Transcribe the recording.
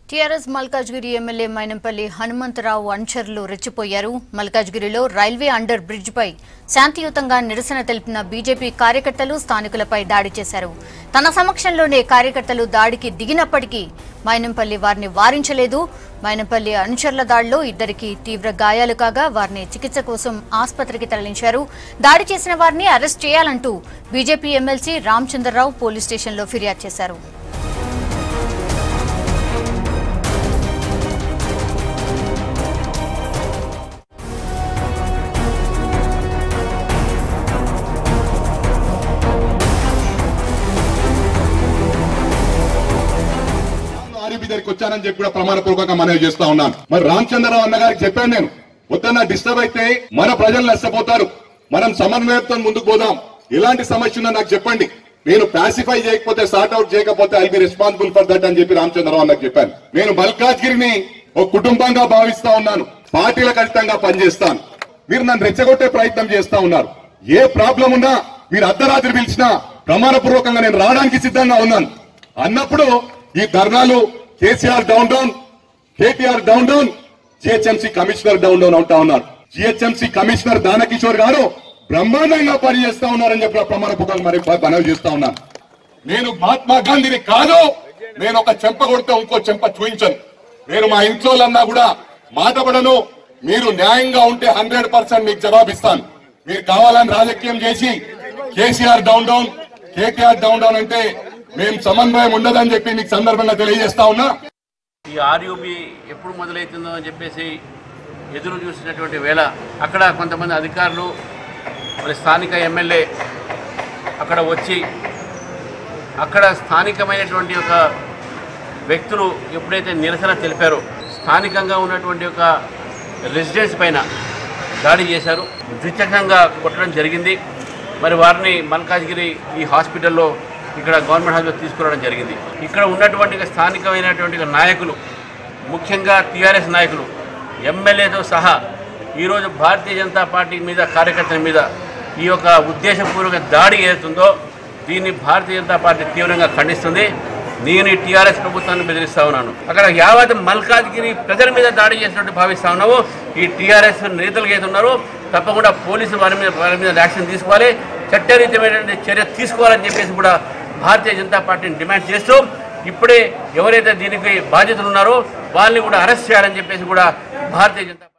TRS Malkajgiri MLA Mynampally Hanumantharao అనుచరులు రెచ్చిపోయారు మల్కాజ్గిరిలో రైల్వే అండర్ బ్రిడ్జ్ పై శాంతియుతంగా నిరసన తెలిపిన బీజేపీ కార్యకర్తలు స్థానికులపై దాడి చేశారు తన సమక్షంలోనే కార్యకర్తలు దాడికి దిగినప్పటికీ మైనంపల్లి వారిని వారించలేదు మైనంపల్లి అనుచరుల దాడిలో ఇద్దరికి తీవ్ర గాయాలు కాగా వారిని చికిత్స కోసం ఆసుపత్రికి తరలించారు దాడి చేసిన వారిని అరెస్ట్ చేయాలంటూ బీజేపీ ఎమ్మెల్సీ రామచంద్రరావు పోలీస్ స్టేషన్లో ఫిర్యాదు చేశారు ఆర్యూబీ దగ్గరికి వచ్చానని చెప్పి కూడా ప్రమాణపూర్వకంగా మనవి చేస్తా ఉన్నాను మరి రామచంద్రరావు అన్న గారికి చెప్పాను నేను వద్దన్న డిస్టర్బ్ అయితే మన ప్రజలు నష్టపోతారు మనం సమన్వయంతో ముందుకు పోదాం ఎలాంటి సమస్య ఉన్నా నాకు చెప్పండి నేను పాసిఫై చేయకపోతే సార్ట్ అవుట్ చేయకపోతే I be responsible for that అని చెప్పి రామచంద్రరావు అన్నకు చెప్పాను నేను మల్కాజ్గిరిని ఒక కుటుంబంగా భావిస్తా ఉన్నాను పార్టీలకు అతీతంగా పనిచేస్తాను మీరు నన్ను రెచ్చగొట్టే ప్రయత్నం చేస్తా ఉన్నారు ఏ ప్రాబ్లం ఉన్నా మీరు అర్ధరాత్రి పిలిచినా ప్రమాణపూర్వకంగా నేను రావడానికి సిద్ధంగా ఉన్నాను అన్నప్పుడు ఈ ధర్నాలు KCR down down KTR down down GHMC commissioner down down అవుతా ఉన్నారు జిహెచ్ఎంసీ కమిషనర్ దానకిషోర్ గారు బ్రహ్మాండంగా పనిచేస్తా ఉన్నారని చెప్పి ప్రమాణ పుకాలు మరి మనవి చేస్తా ఉన్నాను నేను మహాత్మా గాంధీని కాదు నేను ఒక చెంప కొడితే ఇంకో చెంప చూయించను నేను మా ఇంట్లో అన్నా కూడా మాట పడను మీరు న్యాయంగా ఉంటే హండ్రెడ్ పర్సెంట్ మీకు జవాబిస్తాను మీరు కావాలని రాజకీయం చేసి KCR down down KTR down down అంటే మేము సమన్వయం ఉండదని చెప్పి మీకు సందర్భంగా తెలియజేస్తా ఉన్నా ఈ ఆర్యూబీ ఎప్పుడు మొదలవుతుందో అని చెప్పేసి ఎదురు చూసినటువంటి వేళ అక్కడ కొంతమంది అధికారులు మరి స్థానిక ఎమ్మెల్యే అక్కడ వచ్చి అక్కడ స్థానికమైనటువంటి ఒక వ్యక్తులు ఎప్పుడైతే నిరసన తెలిపారో స్థానికంగా ఉన్నటువంటి ఒక రెసిడెన్స్ పైన దాడి చేశారు ద్విచక్రంగా కొట్టడం జరిగింది మరి వారిని మల్కాజ్గిరి ఈ హాస్పిటల్లో ఇక్కడ గవర్నమెంట్ హాస్పిటల్ తీసుకురావడం జరిగింది ఇక్కడ ఉన్నటువంటి ఒక స్థానికమైనటువంటి ఒక నాయకులు ముఖ్యంగా టీఆర్ఎస్ నాయకులు ఎమ్మెల్యేతో సహా ఈరోజు భారతీయ జనతా పార్టీ మీద కార్యకర్తల మీద ఈ యొక్క ఉద్దేశపూర్వక దాడి ఏదైతుందో దీన్ని భారతీయ జనతా పార్టీ తీవ్రంగా ఖండిస్తుంది నేను ఈ టీఆర్ఎస్ ప్రభుత్వాన్ని బెదిరిస్తా ఉన్నాను అక్కడ యావత్ మల్కాజ్గిరి ప్రజల మీద దాడి చేసినట్టు భావిస్తా ఉన్నాము ఈ టీఆర్ఎస్ నేతలు ఏదైతే ఉన్నారో తప్పకుండా పోలీసులు వారి మీద వారి మీద యాక్షన్ తీసుకోవాలి చట్టరీతమైనటువంటి చర్య తీసుకోవాలని చెప్పేసి కూడా భారతీయ జనతా పార్టీని డిమాండ్ చేస్తూ ఇప్పుడే ఎవరైతే దీనికి బాధ్యతలు ఉన్నారో వాళ్ళని కూడా అరెస్ట్ చేయాలని చెప్పేసి కూడా భారతీయ జనతా